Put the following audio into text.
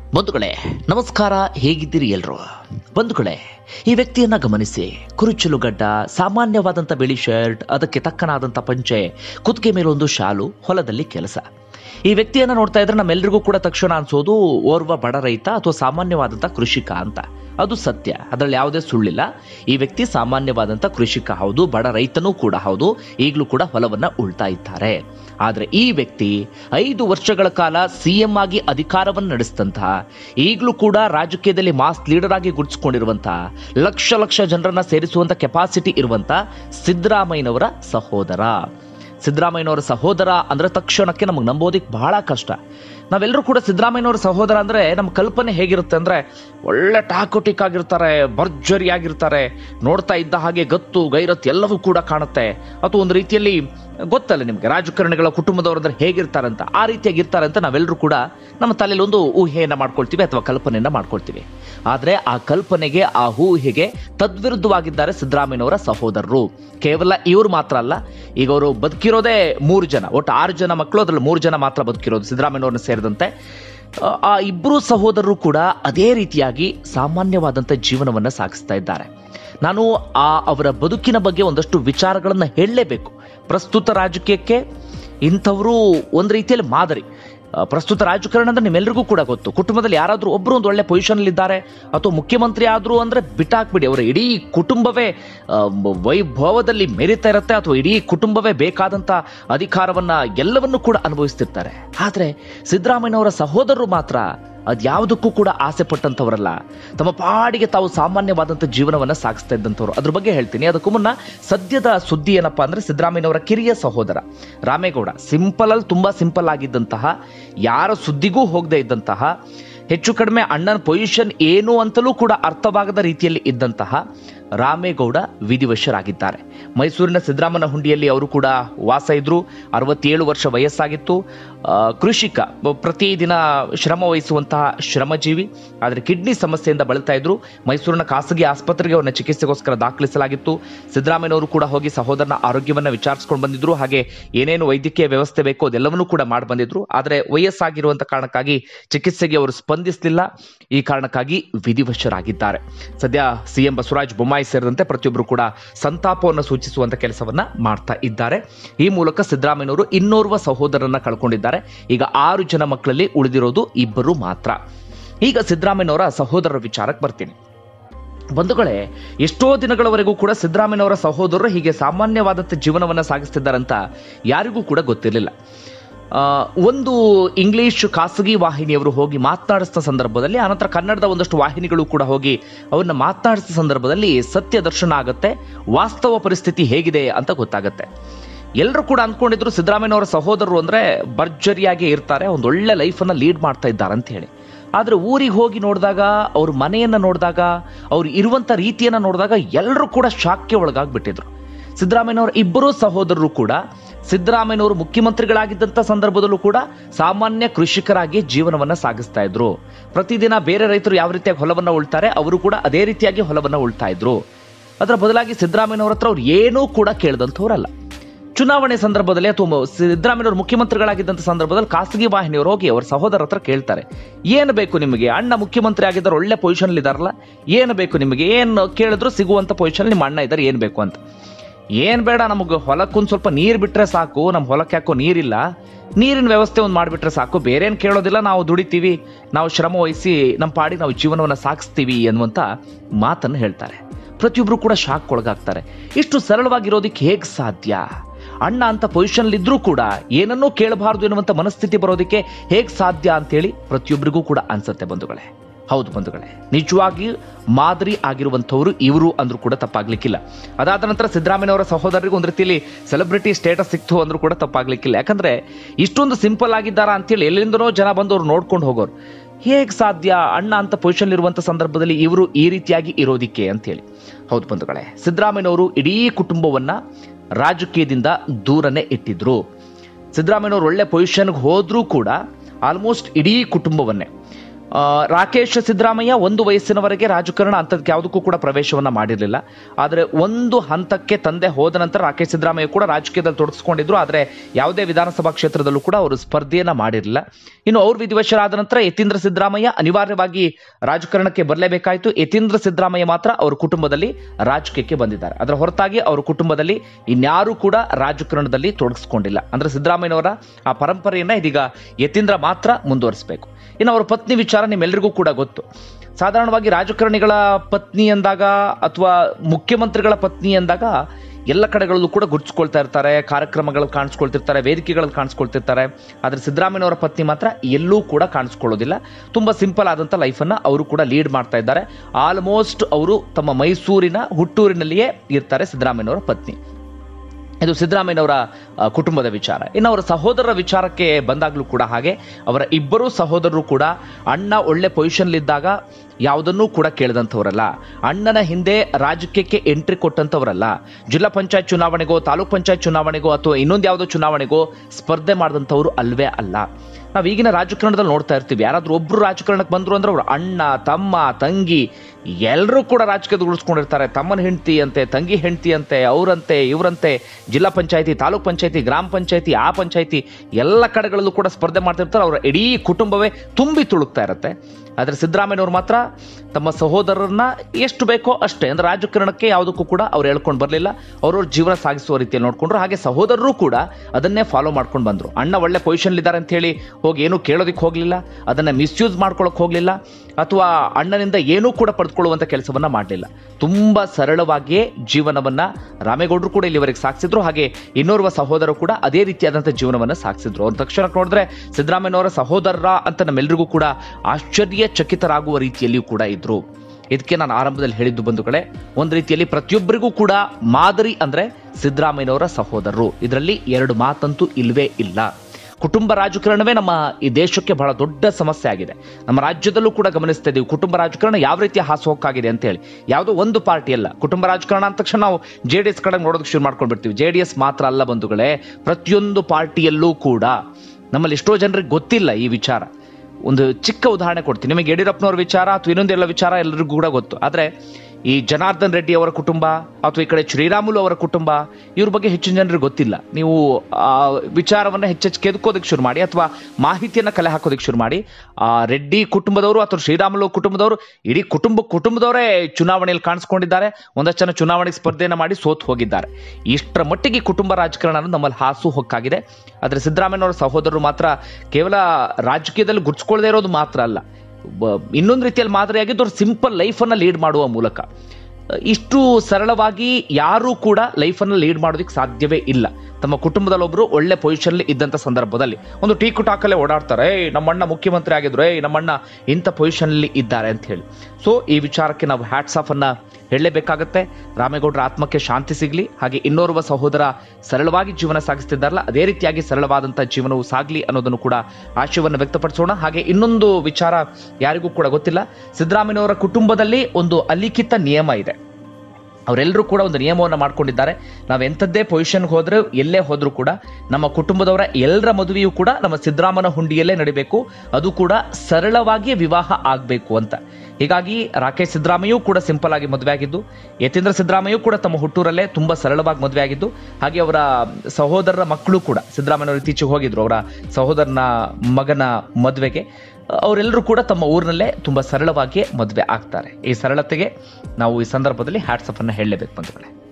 ಬಂಧುಗಳೇ ನಮಸ್ಕಾರ ಹೇಗಿದ್ದೀರಿ ಎಲ್ರು ಬಂಧುಗಳೇ ಈ ವ್ಯಕ್ತಿಯನ್ನ ಗಮನಿಸಿ ಕುರುಚಲು ಗಡ್ಡ ಸಾಮಾನ್ಯವಾದಂಥ ಬಿಳಿ ಶರ್ಟ್ ಅದಕ್ಕೆ ತಕ್ಕನಾದಂಥ ಪಂಚೆ ಕುತ್ತಿಗೆ ಮೇಲೊಂದು ಶಾಲು ಹೊಲದಲ್ಲಿ ಕೆಲಸ ಈ ವ್ಯಕ್ತಿಯನ್ನ ನೋಡ್ತಾ ಇದ್ರೆ ನಮ್ಮೆಲ್ಲರಿಗೂ ಕೂಡ ತಕ್ಷಣ ಅನ್ಸೋದು ಓರ್ವ ಬಡ ರೈತ ಅಥವಾ ಸಾಮಾನ್ಯವಾದಂಥ ಕೃಷಿಕ ಅಂತ ಅದು ಸತ್ಯ ಅದರಲ್ಲಿ ಯಾವುದೇ ಸುಳ್ಳಿಲ್ಲ ಈ ವ್ಯಕ್ತಿ ಸಾಮಾನ್ಯವಾದಂಥ ಕೃಷಿಕ ಹೌದು ಬಡ ರೈತನೂ ಕೂಡ ಹೌದು ಈಗಲೂ ಕೂಡ ಹೊಲವನ್ನ ಉಳ್ತಾ ಇದ್ದಾರೆ ಆದರೆ ಈ ವ್ಯಕ್ತಿ ಐದು ವರ್ಷಗಳ ಕಾಲ ಸಿಎಂ ಆಗಿ ಅಧಿಕಾರವನ್ನು ನಡೆಸಿದಂತಹ ಈಗಲೂ ಕೂಡ ರಾಜಕೀಯದಲ್ಲಿ ಮಾಸ್ ಲೀಡರ್ ಆಗಿ ಗುರುತಿಸಿಕೊಂಡಿರುವಂತಹ ಲಕ್ಷ ಲಕ್ಷ ಜನರನ್ನ ಸೇರಿಸುವಂತ ಕೆಪಾಸಿಟಿ ಇರುವಂತ ಸಿದ್ದರಾಮಯ್ಯನವರ ಸಹೋದರ ಸಿದ್ದರಾಮಯ್ಯನವರ ಸಹೋದರ ಅಂದ್ರೆ ತಕ್ಷಣಕ್ಕೆ ನಮಗೆ ನಂಬೋದಿಕ್ ಬಹಳ ಕಷ್ಟ ನಾವೆಲ್ಲರೂ ಕೂಡ ಸಿದ್ದರಾಮಯ್ಯನವರ ಸಹೋದರ ಅಂದ್ರೆ ನಮ್ಮ ಕಲ್ಪನೆ ಹೇಗಿರುತ್ತೆ ಅಂದ್ರೆ ಒಳ್ಳೆ ಟಾಕೋಟಿಕ್ ಆಗಿರ್ತಾರೆ ಭರ್ಜರಿ ಆಗಿರ್ತಾರೆ ನೋಡ್ತಾ ಇದ್ದ ಹಾಗೆ ಗತ್ತು ಗೈರತ್ ಎಲ್ಲವೂ ಕೂಡ ಕಾಣುತ್ತೆ ಅಥವಾ ಒಂದು ರೀತಿಯಲ್ಲಿ ಗೊತ್ತಲ್ಲ ನಿಮ್ಗೆ ರಾಜಕಾರಣಿಗಳ ಕುಟುಂಬದವರು ಅಂದ್ರೆ ಹೇಗಿರ್ತಾರಂತ ಆ ರೀತಿಯಾಗಿ ಇರ್ತಾರೆ ಅಂತ ನಾವೆಲ್ಲರೂ ಕೂಡ ನಮ್ಮ ತಲೆಯಲ್ಲಿ ಒಂದು ಊಹೆಯನ್ನ ಮಾಡ್ಕೊಳ್ತೀವಿ ಅಥವಾ ಕಲ್ಪನೆಯನ್ನ ಮಾಡ್ಕೊಳ್ತೀವಿ ಆದ್ರೆ ಆ ಕಲ್ಪನೆಗೆ ಆ ಊಹೆಗೆ ತದ್ವಿರುದ್ಧವಾಗಿದ್ದಾರೆ ಸಿದ್ದರಾಮಯ್ಯನವರ ಸಹೋದರರು ಕೇವಲ ಇವರು ಮಾತ್ರ ಅಲ್ಲ ಈಗ ಅವರು ಬದುಕಿರೋದೇ ಮೂರು ಜನ ಒಟ್ಟು ಆರು ಜನ ಮಕ್ಕಳು ಅದ್ರಲ್ಲಿ ಮೂರು ಜನ ಮಾತ್ರ ಬದುಕಿರೋದು ಸಿದ್ದರಾಮಯ್ಯನವ್ರನ್ನ ಸೇರಿದಂತೆ ಆ- ಆ ಇಬ್ಬರು ಸಹೋದರರು ಕೂಡ ಅದೇ ರೀತಿಯಾಗಿ ಸಾಮಾನ್ಯವಾದಂಥ ಜೀವನವನ್ನ ಸಾಗಿಸ್ತಾ ಇದ್ದಾರೆ ನಾನು ಆ ಅವರ ಬದುಕಿನ ಬಗ್ಗೆ ಒಂದಷ್ಟು ವಿಚಾರಗಳನ್ನ ಹೇಳಲೇಬೇಕು ಪ್ರಸ್ತುತ ರಾಜಕೀಯಕ್ಕೆ ಇಂಥವರು ಒಂದು ರೀತಿಯಲ್ಲಿ ಮಾದರಿ ಆ, ಪ್ರಸ್ತುತ ರಾಜಕಾರಣ ಅಂದ್ರೆ ನಿಮ್ಮೆಲ್ಲರಿಗೂ ಕೂಡ ಗೊತ್ತು ಕುಟುಂಬದಲ್ಲಿ ಯಾರಾದ್ರೂ ಒಬ್ರು ಒಂದು ಒಳ್ಳೆ ಪೊಸಿಷನ್ ಇದ್ದಾರೆ ಅಥವಾ ಮುಖ್ಯಮಂತ್ರಿ ಆದ್ರು ಅಂದ್ರೆ ಬಿಟ್ಟಾಕ್ಬಿಡಿ ಅವರ ಇಡೀ ಕುಟುಂಬವೇ ಆ, ಮ- ವೈಭವದಲ್ಲಿ ಮೆರಿತಾ ಇರುತ್ತೆ ಅಥವಾ ಇಡೀ ಕುಟುಂಬವೇ ಬೇಕಾದಂತ ಅಧಿಕಾರವನ್ನ ಎಲ್ಲವನ್ನೂ ಕೂಡ ಅನುಭವಿಸ್ತಿರ್ತಾರೆ ಆದ್ರೆ ಸಿದ್ದರಾಮಯ್ಯನವರ ಸಹೋದರರು ಮಾತ್ರ ಅದ್ಯಾವುದಕ್ಕೂ ಕೂಡ ಆಸೆ ಪಟ್ಟಂತವರಲ್ಲ ತಮ್ಮ ಪಾಡಿಗೆ ತಾವು ಸಾಮಾನ್ಯವಾದಂಥ ಜೀವನವನ್ನ ಸಾಗಿಸ್ತಾ ಇದ್ದಂಥವ್ರು ಅದ್ರ ಬಗ್ಗೆ ಹೇಳ್ತೀನಿ ಅದಕ್ಕೂ ಮುನ್ನ ಸದ್ಯದ ಸುದ್ದಿ ಏನಪ್ಪಾ ಅಂದ್ರೆ ಸಿದ್ದರಾಮಯ್ಯನವರ ಕಿರಿಯ ಸಹೋದರ ರಾಮೇಗೌಡ ಸಿಂಪಲ್ ಅಲ್ಲಿ ತುಂಬಾ ಸಿಂಪಲ್ ಆಗಿದ್ದಂತಹ ಯಾರ ಸುದ್ದಿಗೂ ಹೋಗದೆ ಇದ್ದಂತಹ ಹೆಚ್ಚು ಕಡಿಮೆ ಅಣ್ಣನ ಪೊಸಿಷನ್ ಏನು ಅಂತಲೂ ಕೂಡ ಅರ್ಥವಾಗದ ರೀತಿಯಲ್ಲಿ ಇದ್ದಂತಹ ರಾಮೇಗೌಡ ವಿಧಿವಶರಾಗಿದ್ದಾರೆ ಮೈಸೂರಿನ ಸಿದ್ದರಾಮನ ಹುಂಡಿಯಲ್ಲಿ ಅವರು ಕೂಡ ವಾಸ ಇದ್ರು ಅರವತ್ತೇಳು ವರ್ಷ ವಯಸ್ಸಾಗಿತ್ತು ಆ, ಕೃಷಿಕ ಬ- ಪ್ರತಿದಿನ ಶ್ರಮ ವಹಿಸುವಂತಹ ಶ್ರಮಜೀವಿ ಆದರೆ ಕಿಡ್ನಿ ಸಮಸ್ಯೆಯಿಂದ ಬಳಲ್ತಾ ಇದ್ರು ಮೈಸೂರಿನ ಖಾಸಗಿ ಆಸ್ಪತ್ರೆಗೆ ಅವರನ್ನ ಚಿಕಿತ್ಸೆಗೋಸ್ಕರ ದಾಖಲಿಸಲಾಗಿತ್ತು ಸಿದ್ದರಾಮಯ್ಯನವರು ಕೂಡ ಹೋಗಿ ಸಹೋದರನ ಆರೋಗ್ಯವನ್ನ ವಿಚಾರಿಸ್ಕೊಂಡು ಬಂದಿದ್ರು ಹಾಗೆ ಏನೇನು ವೈದ್ಯಕೀಯ ವ್ಯವಸ್ಥೆ ಬೇಕೋ ಅದೆಲ್ಲವನ್ನೂ ಕೂಡ ಮಾಡಿ ಬಂದಿದ್ರು ಆದರೆ ವಯಸ್ಸಾಗಿರುವಂತ ಕಾರಣಕ್ಕಾಗಿ ಚಿಕಿತ್ಸೆಗೆ ಅವರು ಸ್ಪಂದಿಸಲಿಲ್ಲ ಈ ಕಾರಣಕ್ಕಾಗಿ ವಿಧಿವಶರಾಗಿದ್ದಾರೆ ಸದ್ಯ ಸಿಎಂ ಬಸವರಾಜ ಬೊಮ್ಮಾಯಿ ಸೇರಿದಂತೆ ಪ್ರತಿಯೊಬ್ಬರು ಕೂಡ ಸಂತಾಪವನ್ನು ಸೂಚಿಸುವಂತ ಕೆಲಸವನ್ನ ಮಾಡ್ತಾ ಇದ್ದಾರೆ ಈ ಮೂಲಕ ಸಿದ್ದರಾಮಯ್ಯನವರು ಇನ್ನೋರ್ವ ಸಹೋದರನ್ನ ಕಳ್ಕೊಂಡಿದ್ದಾರೆ ಈಗ ಆರು ಜನ ಮಕ್ಕಳಲ್ಲಿ ಉಳಿದಿರೋದು ಇಬ್ಬರು ಮಾತ್ರ ಈಗ ಸಿದ್ದರಾಮಯ್ಯನವರ ಸಹೋದರರ ವಿಚಾರಕ್ಕೆ ಬರ್ತೀನಿ ಬಂಧುಗಳೇ ಎಷ್ಟೋ ದಿನಗಳವರೆಗೂ ಕೂಡ ಸಿದ್ದರಾಮಯ್ಯನವರ ಸಹೋದರರು ಹೀಗೆ ಸಾಮಾನ್ಯವಾದಂಥ ಜೀವನವನ್ನ ಸಾಗಿಸ್ತಿದ್ದಾರಂತ ಯಾರಿಗೂ ಕೂಡ ಗೊತ್ತಿರಲಿಲ್ಲ ಆ, ಒಂದು ಇಂಗ್ಲಿಷ್ ಖಾಸಗಿ ವಾಹಿನಿಯವರು ಹೋಗಿ ಮಾತನಾಡಿಸಿದ ಸಂದರ್ಭದಲ್ಲಿ ಆನಂತರ ಕನ್ನಡದ ಒಂದಷ್ಟು ವಾಹಿನಿಗಳು ಕೂಡ ಹೋಗಿ ಅವ್ರನ್ನ ಮಾತನಾಡಿಸಿದ ಸಂದರ್ಭದಲ್ಲಿ ಸತ್ಯ ದರ್ಶನ ಆಗತ್ತೆ ವಾಸ್ತವ ಪರಿಸ್ಥಿತಿ ಹೇಗಿದೆ ಅಂತ ಗೊತ್ತಾಗತ್ತೆ ಎಲ್ಲರೂ ಕೂಡ ಅಂದ್ಕೊಂಡಿದ್ರು ಸಿದ್ದರಾಮಯ್ಯನವರ ಸಹೋದರರು ಅಂದ್ರೆ ಭರ್ಜರಿಯಾಗಿ ಇರ್ತಾರೆ ಒಂದು ಒಳ್ಳೆ ಲೈಫನ್ನ ಲೀಡ್ ಮಾಡ್ತಾ ಇದ್ದಾರೆ ಅಂತ ಹೇಳಿ ಆದ್ರೆ ಊರಿಗೆ ಹೋಗಿ ನೋಡಿದಾಗ ಅವ್ರ ಮನೆಯನ್ನ ನೋಡಿದಾಗ ಅವ್ರು ಇರುವಂತ ರೀತಿಯನ್ನ ನೋಡಿದಾಗ ಎಲ್ಲರೂ ಕೂಡ ಶಾಕ್ಗೆ ಒಳಗಾಗ್ಬಿಟ್ಟಿದ್ರು ಸಿದ್ದರಾಮಯ್ಯನವರ ಇಬ್ಬರೂ ಸಹೋದರರು ಕೂಡ ಸಿದ್ದರಾಮಯ್ಯನವರು ಮುಖ್ಯಮಂತ್ರಿಗಳಾಗಿದ್ದಂಥ ಸಂದರ್ಭದಲ್ಲೂ ಕೂಡ ಸಾಮಾನ್ಯ ಕೃಷಿಕರಾಗಿ ಜೀವನವನ್ನ ಸಾಗಿಸ್ತಾ ಇದ್ರು ಪ್ರತಿದಿನ ಬೇರೆ ರೈತರು ಯಾವ ರೀತಿಯಾಗಿ ಹೊಲವನ್ನ ಉಳ್ತಾರೆ ಅವರು ಕೂಡ ಅದೇ ರೀತಿಯಾಗಿ ಹೊಲವನ್ನ ಉಳ್ತಾ ಇದ್ರು ಅದರ ಬದಲಾಗಿ ಸಿದ್ದರಾಮಯ್ಯನವರ ಹತ್ರ ಅವ್ರು ಏನೂ ಕೂಡ ಕೇಳಿದಂಥವ್ರಲ್ಲ ಚುನಾವಣೆ ಸಂದರ್ಭದಲ್ಲಿ ಅಥವಾ ಸಿದ್ದರಾಮಯ್ಯವರು ಮುಖ್ಯಮಂತ್ರಿಗಳಾಗಿದ್ದಂಥ ಸಂದರ್ಭದಲ್ಲಿ ಖಾಸಗಿ ವಾಹಿನಿಯವರು ಹೋಗಿ ಅವ್ರ ಸಹೋದರ ಹತ್ರ ಕೇಳ್ತಾರೆ ಏನು ಬೇಕು ನಿಮಗೆ ಅಣ್ಣ ಮುಖ್ಯಮಂತ್ರಿ ಆಗಿದ್ದಾರೆ ಒಳ್ಳೆ ಪೊಸಿಷನ್ ಇದಾರಲ್ಲ ಏನು ಬೇಕು ನಿಮಗೆ ಏನು ಕೇಳಿದ್ರು ಸಿಗುವಂತ ಪೊಸಿಷನ್ ನಿಮ್ಮ ಅಣ್ಣ ಇದ್ದಾರೆ ಏನು ಬೇಕು ಅಂತ ಏನ್ ಬೇಡ ನಮಗೆ ಹೊಲಕ್ಕೊಂದ್ ಸ್ವಲ್ಪ ನೀರ್ ಬಿಟ್ರೆ ಸಾಕು ನಮ್ಮ ಹೊಲಕ್ಕೆ ಯಾಕೋ ನೀರಿಲ್ಲ ನೀರಿನ ವ್ಯವಸ್ಥೆ ಒಂದು ಮಾಡಿಬಿಟ್ರೆ ಸಾಕು ಬೇರೆ ಏನ್ ಕೇಳೋದಿಲ್ಲ ನಾವು ದುಡಿತೀವಿ ನಾವು ಶ್ರಮ ವಹಿಸಿ ನಮ್ಮ ಪಾಡಿ ನಾವು ಜೀವನವನ್ನ ಸಾಗಿಸ್ತೀವಿ ಅನ್ನುವಂತ ಮಾತನ್ನು ಹೇಳ್ತಾರೆ ಪ್ರತಿಯೊಬ್ರು ಕೂಡ ಶಾಕ್ ಒಳಗಾಗ್ತಾರೆ ಇಷ್ಟು ಸರಳವಾಗಿರೋದಕ್ಕೆ ಹೇಗ್ ಸಾಧ್ಯ ಅಣ್ಣ ಅಂತ ಪೊಸಿಷನ್ ಇದ್ರೂ ಕೂಡ ಏನನ್ನೂ ಕೇಳಬಾರದು ಎನ್ನುವಂತ ಮನಸ್ಥಿತಿ ಬರೋದಕ್ಕೆ ಹೇಗ್ ಸಾಧ್ಯ ಅಂತೇಳಿ ಪ್ರತಿಯೊಬ್ಬರಿಗೂ ಕೂಡ ಅನ್ಸತ್ತೆ ಬಂಧುಗಳೇ ಹೌದು ಬಂಧುಗಳೇ ನಿಜವಾಗಿ ಮಾದರಿ ಆಗಿರುವಂಥವ್ರು ಇವರು ಅಂದ್ರೂ ಕೂಡ ತಪ್ಪಾಗ್ಲಿಕ್ಕಿಲ್ಲ ಅದಾದ ನಂತರ ಸಿದ್ದರಾಮಯ್ಯನವರ ಸಹೋದರರಿಗೆ ಒಂದು ರೀತಿಯಲ್ಲಿ ಸೆಲೆಬ್ರಿಟಿ ಸ್ಟೇಟಸ್ ಸಿಕ್ತು ಅಂದ್ರೂ ಕೂಡ ತಪ್ಪಾಗ್ಲಿಕ್ಕಿಲ್ಲ ಯಾಕಂದ್ರೆ ಇಷ್ಟೊಂದು ಸಿಂಪಲ್ ಆಗಿದ್ದಾರಾ ಅಂತೇಳಿ ಎಲ್ಲಿಂದನೋ ಜನ ಬಂದು ಅವ್ರು ನೋಡ್ಕೊಂಡು ಹೋಗೋರು ಹೇಗ್ ಸಾಧ್ಯ ಅಣ್ಣ ಅಂತ ಪೊಸಿಷನ್ ಇರುವಂತ ಸಂದರ್ಭದಲ್ಲಿ ಇವರು ಈ ರೀತಿಯಾಗಿ ಇರೋದಿಕ್ಕೆ ಅಂತೇಳಿ ಹೌದು ಬಂಧುಗಳೇ ಸಿದ್ದರಾಮಯ್ಯನವರು ಇಡೀ ಕುಟುಂಬವನ್ನ ರಾಜಕೀಯದಿಂದ ದೂರನೇ ಇಟ್ಟಿದ್ರು ಸಿದ್ದರಾಮಯ್ಯನವರು ಒಳ್ಳೆ ಪೊಸಿಷನ್ಗೆ ಹೋದ್ರೂ ಕೂಡ ಆಲ್ಮೋಸ್ಟ್ ಇಡೀ ಕುಟುಂಬವನ್ನೇ ಆ, ರಾಕೇಶ್ ಸಿದ್ದರಾಮಯ್ಯ ಒಂದು ವಯಸ್ಸಿನವರೆಗೆ ರಾಜಕಾರಣ ಅಂಥದಕ್ಕೆ ಯಾವುದಕ್ಕೂ ಕೂಡ ಪ್ರವೇಶವನ್ನ ಮಾಡಿರಲಿಲ್ಲ ಆದರೆ ಒಂದು ಹಂತಕ್ಕೆ ತಂದೆ ಹೋದ ನಂತರ ರಾಕೇಶ್ ಸಿದ್ದರಾಮಯ್ಯ ಕೂಡ ರಾಜಕೀಯದಲ್ಲಿ ತೊಡಗಿಸ್ಕೊಂಡಿದ್ರು ಆದರೆ ಯಾವುದೇ ವಿಧಾನಸಭಾ ಕ್ಷೇತ್ರದಲ್ಲೂ ಕೂಡ ಅವರು ಸ್ಪರ್ಧೆಯನ್ನ ಮಾಡಿರಲಿಲ್ಲ ಇನ್ನು ಅವ್ರು ವಿಧಿವಶರಾದ ನಂತರ ಯತೀಂದ್ರ ಸಿದ್ದರಾಮಯ್ಯ ಅನಿವಾರ್ಯವಾಗಿ ರಾಜಕಾರಣಕ್ಕೆ ಬರಲೇಬೇಕಾಯಿತು ಯತೀಂದ್ರ ಸಿದ್ದರಾಮಯ್ಯ ಮಾತ್ರ ಅವರ ಕುಟುಂಬದಲ್ಲಿ ರಾಜಕೀಯಕ್ಕೆ ಬಂದಿದ್ದಾರೆ ಅದರ ಹೊರತಾಗಿ ಅವರ ಕುಟುಂಬದಲ್ಲಿ ಇನ್ಯಾರೂ ಕೂಡ ರಾಜಕಾರಣದಲ್ಲಿ ತೊಡಗಿಸ್ಕೊಂಡಿಲ್ಲ ಅಂದ್ರೆ ಸಿದ್ದರಾಮಯ್ಯನವರ ಆ ಪರಂಪರೆಯನ್ನ ಇದೀಗ ಯತೀಂದ್ರ ಮಾತ್ರ ಮುಂದುವರಿಸಬೇಕು ಇನ್ನು ಅವರ ಪತ್ನಿ ವಿಚಾರ ನಿಮ್ಮೆಲ್ಲರಿಗೂ ಕೂಡ ಗೊತ್ತು ಸಾಧಾರಣವಾಗಿ ರಾಜಕಾರಣಿಗಳ ಪತ್ನಿ ಎಂದಾಗ ಅಥವಾ ಮುಖ್ಯಮಂತ್ರಿಗಳ ಪತ್ನಿ ಎಂದಾಗ ಎಲ್ಲ ಕಡೆಗಳಲ್ಲೂ ಕೂಡ ಗುರ್ತಿಸ್ಕೊಳ್ತಾ ಇರ್ತಾರೆ ಕಾರ್ಯಕ್ರಮಗಳಲ್ಲಿ ಕಾಣಿಸ್ಕೊಳ್ತಿರ್ತಾರೆ ವೇದಿಕೆಗಳಲ್ಲಿ ಕಾಣಿಸ್ಕೊಳ್ತಿರ್ತಾರೆ ಆದರೆ ಸಿದ್ದರಾಮಯ್ಯನವರ ಪತ್ನಿ ಮಾತ್ರ ಎಲ್ಲೂ ಕೂಡ ಕಾಣಿಸ್ಕೊಳ್ಳೋದಿಲ್ಲ ತುಂಬ ಸಿಂಪಲ್ ಆದಂಥ ಲೈಫನ್ನು ಅವರು ಕೂಡ ಲೀಡ್ ಮಾಡ್ತಾ ಇದ್ದಾರೆ ಆಲ್ಮೋಸ್ಟ್ ಅವರು ತಮ್ಮ ಮೈಸೂರಿನ ಹುಟ್ಟೂರಿನಲ್ಲಿಯೇ ಇರ್ತಾರೆ ಸಿದ್ದರಾಮಯ್ಯನವರ ಪತ್ನಿ ಇದು ಸಿದ್ದರಾಮಯ್ಯನವರ ಆ, ಕುಟುಂಬದ ವಿಚಾರ ಇನ್ನು ಅವರ ಸಹೋದರರ ವಿಚಾರಕ್ಕೆ ಬಂದಾಗಲೂ ಕೂಡ ಹಾಗೆ ಅವರ ಇಬ್ಬರೂ ಸಹೋದರರು ಕೂಡ ಅಣ್ಣ ಒಳ್ಳೆ ಪೊಸಿಷನ್ಲಿದ್ದಾಗ ಯಾವುದನ್ನೂ ಕೂಡ ಕೇಳಿದಂಥವರಲ್ಲ ಅಣ್ಣನ ಹಿಂದೆ ರಾಜಕೀಯಕ್ಕೆ ಎಂಟ್ರಿ ಕೊಟ್ಟಂಥವರಲ್ಲ ಜಿಲ್ಲಾ ಪಂಚಾಯತ್ ಚುನಾವಣೆಗೋ ತಾಲೂಕ್ ಪಂಚಾಯತ್ ಚುನಾವಣೆಗೋ ಅಥವಾ ಇನ್ನೊಂದು ಯಾವುದೋ ಚುನಾವಣೆಗೋ ಸ್ಪರ್ಧೆ ಮಾಡಿದಂಥವ್ರು ಅಲ್ವೇ ಅಲ್ಲ ನಾವು ಈಗಿನ ರಾಜಕಾರಣದಲ್ಲಿ ನೋಡ್ತಾ ಇರ್ತೀವಿ ಯಾರಾದ್ರೂ ಒಬ್ರು ರಾಜಕಾರಣಕ್ಕೆ ಬಂದ್ರು ಅಂದ್ರೆ ಅವ್ರು ಅಣ್ಣ ತಮ್ಮ ತಂಗಿ ಎಲ್ಲರೂ ಕೂಡ ರಾಜಕೀಯದ ಉಳಿಸ್ಕೊಂಡಿರ್ತಾರೆ ತಮ್ಮನ ಹೆಂಡತಿ ಅಂತೆ ತಂಗಿ ಹೆಂಡತಿ ಅಂತೆ ಅವರಂತೆ ಇವರಂತೆ ಜಿಲ್ಲಾ ಪಂಚಾಯತಿ ತಾಲೂಕ್ ಪಂಚಾಯತಿ ಗ್ರಾಮ ಪಂಚಾಯತಿ ಆ ಪಂಚಾಯತಿ ಎಲ್ಲ ಕಡೆಗಳಲ್ಲೂ ಕೂಡ ಸ್ಪರ್ಧೆ ಮಾಡ್ತಿರ್ತಾರೆ ಅವರ ಇಡೀ ಕುಟುಂಬವೇ ತುಂಬಿ ತುಳುಕ್ತಾ ಇರುತ್ತೆ ಆದರೆ ಸಿದ್ದರಾಮಯ್ಯನವರು ಮಾತ್ರ ತಮ್ಮ ಸಹೋದರರನ್ನ ಎಷ್ಟು ಬೇಕೋ ಅಷ್ಟೇ ಅಂದ್ರೆ ರಾಜಕಾರಣಕ್ಕೆ ಯಾವುದಕ್ಕೂ ಕೂಡ ಅವ್ರು ಹೇಳ್ಕೊಂಡು ಬರಲಿಲ್ಲ ಅವ್ರವ್ರ ಜೀವನ ಸಾಗಿಸುವ ರೀತಿಯಲ್ಲಿ ನೋಡ್ಕೊಂಡ್ರು ಹಾಗೆ ಸಹೋದರರು ಕೂಡ ಅದನ್ನೇ ಫಾಲೋ ಮಾಡ್ಕೊಂಡು ಬಂದರು ಅಣ್ಣ ಒಳ್ಳೆ ಪೊಸಿಷನ್ ಇದ್ದಾರೆ ಅಂತ ಹೇಳಿ ಹೋಗಿ ಏನೂ ಕೇಳೋದಕ್ಕೆ ಹೋಗಲಿಲ್ಲ ಅದನ್ನ ಮಿಸ್ಯೂಸ್ ಮಾಡ್ಕೊಳಕ್ ಹೋಗಲಿಲ್ಲ ಅಥವಾ ಅಣ್ಣನಿಂದ ಏನೂ ಕೂಡ ಪಡೆದುಕೊಳ್ಳುವಂತ ಕೆಲಸವನ್ನ ಮಾಡಲಿಲ್ಲ ತುಂಬಾ ಸರಳವಾಗಿಯೇ ಜೀವನವನ್ನ ರಾಮೇಗೌಡರು ಕೂಡ ಇಲ್ಲಿವರೆಗೆ ಸಾಗಿಸಿದ್ರು ಹಾಗೆ ಇನ್ನೋರ್ವ ಸಹೋದರ ಕೂಡ ಅದೇ ರೀತಿಯಾದಂಥ ಜೀವನವನ್ನ ಸಾಗಿಸಿದ್ರು ಅವ್ರ ತಕ್ಷಣಕ್ಕೆ ನೋಡಿದ್ರೆ ಸಿದ್ದರಾಮಯ್ಯನವರ ಸಹೋದರರ ಅಂತ ನಮ್ಮೆಲ್ಲರಿಗೂ ಕೂಡ ಆಶ್ಚರ್ಯಚಕಿತರಾಗುವ ರೀತಿಯಲ್ಲಿಯೂ ಕೂಡ ಇದ್ರು ಇದಕ್ಕೆ ನಾನು ಆರಂಭದಲ್ಲಿ ಹೇಳಿದ್ದು ಬಂಧುಗಳೇ ಒಂದು ರೀತಿಯಲ್ಲಿ ಪ್ರತಿಯೊಬ್ಬರಿಗೂ ಕೂಡ ಮಾದರಿ ಅಂದ್ರೆ ಸಿದ್ದರಾಮಯ್ಯನವರ ಸಹೋದರರು ಇದರಲ್ಲಿ ಎರಡು ಮಾತಂತೂ ಇಲ್ವೇ ಇಲ್ಲ ಕುಟುಂಬ ರಾಜಕಾರಣವೇ ನಮ್ಮ ಈ ದೇಶಕ್ಕೆ ಬಹಳ ದೊಡ್ಡ ಸಮಸ್ಯೆ ಆಗಿದೆ ನಮ್ಮ ರಾಜ್ಯದಲ್ಲೂ ಕೂಡ ಗಮನಿಸ್ತಾ ಇದೀವಿ ಕುಟುಂಬ ರಾಜಕಾರಣ ಯಾವ ರೀತಿ ಹಾಸುಹೊಕ್ಕಾಗಿದೆ ಅಂತ ಹೇಳಿ ಯಾವುದೋ ಒಂದು ಪಾರ್ಟಿ ಅಲ್ಲ ಕುಟುಂಬ ರಾಜಕಾರಣ ಅಂದ ತಕ್ಷಣ ನಾವು ಜೆ ಡಿ ಎಸ್ ಕಡೆ ನೋಡೋದಕ್ಕೆ ಶುರು ಮಾಡ್ಕೊಂಡ್ಬಿಡ್ತೀವಿ ಜೆ ಡಿ ಎಸ್ ಮಾತ್ರ ಅಲ್ಲ ಬಂಧುಗಳೇ ಪ್ರತಿಯೊಂದು ಪಾರ್ಟಿಯಲ್ಲೂ ಕೂಡ ನಮ್ಮಲ್ಲಿ ಎಷ್ಟೋ ಜನರಿಗೆ ಗೊತ್ತಿಲ್ಲ ಈ ವಿಚಾರ ಒಂದು ಚಿಕ್ಕ ಉದಾಹರಣೆ ಕೊಡ್ತೀನಿ ನಿಮಗೆ ಯಡಿಯೂರಪ್ಪನವ್ರ ವಿಚಾರ ಅಥವಾ ಇನ್ನೊಂದೆಲ್ಲ ವಿಚಾರ ಎಲ್ಲರಿಗೂ ಕೂಡ ಗೊತ್ತು ಆದರೆ ಈ ಜನಾರ್ದನ್ ರೆಡ್ಡಿ ಅವರ ಕುಟುಂಬ ಅಥವಾ ಈ ಕಡೆ ಶ್ರೀರಾಮುಲು ಅವರ ಕುಟುಂಬ ಇವ್ರ ಬಗ್ಗೆ ಹೆಚ್ಚಿನ ಜನರಿಗೆ ಗೊತ್ತಿಲ್ಲ ನೀವು ಆ ವಿಚಾರವನ್ನು ಹೆಚ್ಚೆಚ್ಚು ಕೆದಕೋದಕ್ಕೆ ಶುರು ಮಾಡಿ ಅಥವಾ ಮಾಹಿತಿಯನ್ನು ಕಲೆ ಹಾಕೋದಕ್ಕೆ ಶುರು ಮಾಡಿ ಆ ರೆಡ್ಡಿ ಕುಟುಂಬದವರು ಅಥವಾ ಶ್ರೀರಾಮುಲು ಕುಟುಂಬದವರು ಇಡೀ ಕುಟುಂಬ ಕುಟುಂಬದವರೇ ಚುನಾವಣೆಯಲ್ಲಿ ಕಾಣಿಸ್ಕೊಂಡಿದ್ದಾರೆ ಒಂದಷ್ಟು ಜನ ಚುನಾವಣೆಗೆ ಸ್ಪರ್ಧೆಯನ್ನು ಮಾಡಿ ಸೋತು ಹೋಗಿದ್ದಾರೆ ಇಷ್ಟರ ಮಟ್ಟಿಗೆ ಕುಟುಂಬ ರಾಜಕಾರಣ ಅನ್ನೋದು ನಮ್ಮಲ್ಲಿ ಹಾಸು ಹೊಕ್ಕಾಗಿದೆ ಆದರೆ ಸಿದ್ದರಾಮಯ್ಯನವರ ಸಹೋದರರು ಮಾತ್ರ ಕೇವಲ ರಾಜಕೀಯದಲ್ಲಿ ಗುರ್ಸ್ಕೊಳ್ಳದೆ ಇರೋದು ಮಾತ್ರ ಅಲ್ಲ ಬ- ಇನ್ನೊಂದು ರೀತಿಯಲ್ಲಿ ಮಾದರಿಯಾಗಿದ್ದು ಅವ್ರು ಸಿಂಪಲ್ ಲೈಫನ್ನು ಲೀಡ್ ಮಾಡುವ ಮೂಲಕ ಇಷ್ಟು ಸರಳವಾಗಿ ಯಾರೂ ಕೂಡ ಲೈಫನ್ನು ಲೀಡ್ ಮಾಡೋದಕ್ಕೆ ಸಾಧ್ಯವೇ ಇಲ್ಲ ತಮ್ಮ ಕುಟುಂಬದಲ್ಲಿ ಒಬ್ರು ಒಳ್ಳೆ ಪೊಸಿಷನ್ ಇದ್ದಂಥ ಸಂದರ್ಭದಲ್ಲಿ ಒಂದು ಟೀಕು ಟಾಕಲ್ಲೇ ಓಡಾಡ್ತಾರೆ ಏಯ್ ನಮ್ಮಣ್ಣ ಮುಖ್ಯಮಂತ್ರಿ ಆಗಿದ್ರು ಏಯ್ ನಮ್ಮಣ್ಣ ಇಂಥ ಪೊಸಿಷನ್ಲಿ ಇದ್ದಾರೆ ಅಂತ ಹೇಳಿ ಸೊ ಈ ವಿಚಾರಕ್ಕೆ ನಾವು ಹ್ಯಾಟ್ಸ್ ಆಫ್ ಅನ್ನ ಹೇಳಲೇಬೇಕಾಗತ್ತೆ ರಾಮೇಗೌಡರ ಆತ್ಮಕ್ಕೆ ಶಾಂತಿ ಸಿಗಲಿ ಹಾಗೆ ಇನ್ನೋರ್ವ ಸಹೋದರ ಸರಳವಾಗಿ ಜೀವನ ಸಾಗಿಸ್ತಿದ್ದಾರಲ್ಲ ಅದೇ ರೀತಿಯಾಗಿ ಸರಳವಾದಂಥ ಜೀವನವು ಸಾಗಲಿ ಅನ್ನೋದನ್ನು ಕೂಡ ಆಶಯವನ್ನು ವ್ಯಕ್ತಪಡಿಸೋಣ ಹಾಗೆ ಇನ್ನೊಂದು ವಿಚಾರ ಯಾರಿಗೂ ಕೂಡ ಗೊತ್ತಿಲ್ಲ ಸಿದ್ದರಾಮಯ್ಯನವರ ಕುಟುಂಬದಲ್ಲಿ ಒಂದು ಅಲಿಖಿತ ನಿಯಮ ಇದೆ ಅವರೆಲ್ಲರೂ ಕೂಡ ಒಂದು ನಿಯಮವನ್ನು ಮಾಡ್ಕೊಂಡಿದ್ದಾರೆ ನಾವು ಎಂಥದ್ದೇ ಪೊಸಿಷನ್ಗೆ ಹೋದ್ರೆ ಎಲ್ಲೇ ಹೋದ್ರೂ ಕೂಡ ನಮ್ಮ ಕುಟುಂಬದವರ ಎಲ್ಲರ ಮದುವೆಯೂ ಕೂಡ ನಮ್ಮ ಸಿದ್ದರಾಮನ ಹುಂಡಿಯಲ್ಲೇ ನಡಿಬೇಕು ಅದು ಕೂಡ ಸರಳವಾಗಿ ವಿವಾಹ ಆಗಬೇಕು ಅಂತ ಹೀಗಾಗಿ ರಾಕೇಶ್ ಸಿದ್ದರಾಮಯ್ಯೂ ಕೂಡ ಸಿಂಪಲ್ ಆಗಿ ಮದುವೆ ಆಗಿದ್ದು ಯತೀಂದ್ರ ಸಿದ್ದರಾಮಯ್ಯೂ ಕೂಡ ತಮ್ಮ ಹುಟ್ಟೂರಲ್ಲೇ ತುಂಬಾ ಸರಳವಾಗಿ ಮದುವೆ ಆಗಿದ್ದು ಹಾಗೆ ಅವರ ಸಹೋದರರ ಮಕ್ಕಳು ಕೂಡ ಸಿದ್ದರಾಮಯ್ಯನವರು ಇತ್ತೀಚೆಗೆ ಹೋಗಿದ್ರು ಅವರ ಸಹೋದರನ ಮಗನ ಮದುವೆಗೆ ಅವರೆಲ್ಲರೂ ಕೂಡ ತಮ್ಮ ಊರಿನಲ್ಲೇ ತುಂಬಾ ಸರಳವಾಗಿಯೇ ಮದುವೆ ಆಗ್ತಾರೆ ಈ ಸರಳತೆಗೆ ನಾವು ಈ ಸಂದರ್ಭದಲ್ಲಿ ಹ್ಯಾಟ್ಸಪ್ ಅನ್ನ ಹೇಳಲೇಬೇಕು ಬಂಧುಗಳೇ